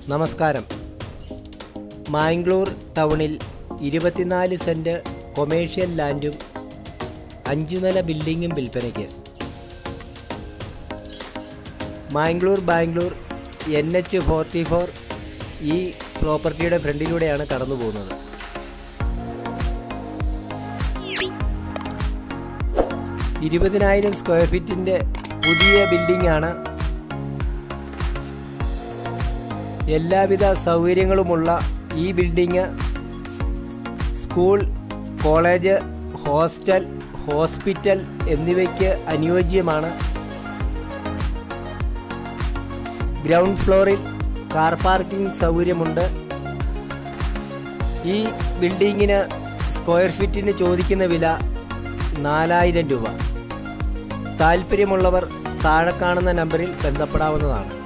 നമസ്കാരം മാംഗ്ലൂർ ടൗണിൽ ഇരുപത്തിനാല് സെൻറ്റ് കൊമേഴ്ഷ്യൽ ലാൻഡും അഞ്ച് നില ബിൽഡിങ്ങും വിൽപ്പനയ്ക്ക് Mangalore Bangalore N H forty four ഈ പ്രോപ്പർട്ടിയുടെ ഫ്രണ്ടിലൂടെയാണ് കടന്നു പോകുന്നത് ഇരുപതിനായിരം സ്ക്വയർ ഫീറ്റിൻ്റെ പുതിയ ബിൽഡിംഗ് ആണ് എല്ലാവിധ സൗകര്യങ്ങളുമുള്ള ഈ building school college hostel hospital എന്നിവയ്ക്ക് അനുയോജ്യമാണ് ഗ്രൗണ്ട് ഫ്ലോറിൽ കാർ പാർക്കിംഗ് സൗകര്യമുണ്ട് ഈ ബിൽഡിങ്ങിന് സ്ക്വയർ ഫീറ്റിന് ചോദിക്കുന്ന വില നാലായിരം രൂപ താല്പര്യമുള്ളവർ താഴെ കാണുന്ന നമ്പറിൽ ബന്ധപ്പെടാവുന്നതാണ്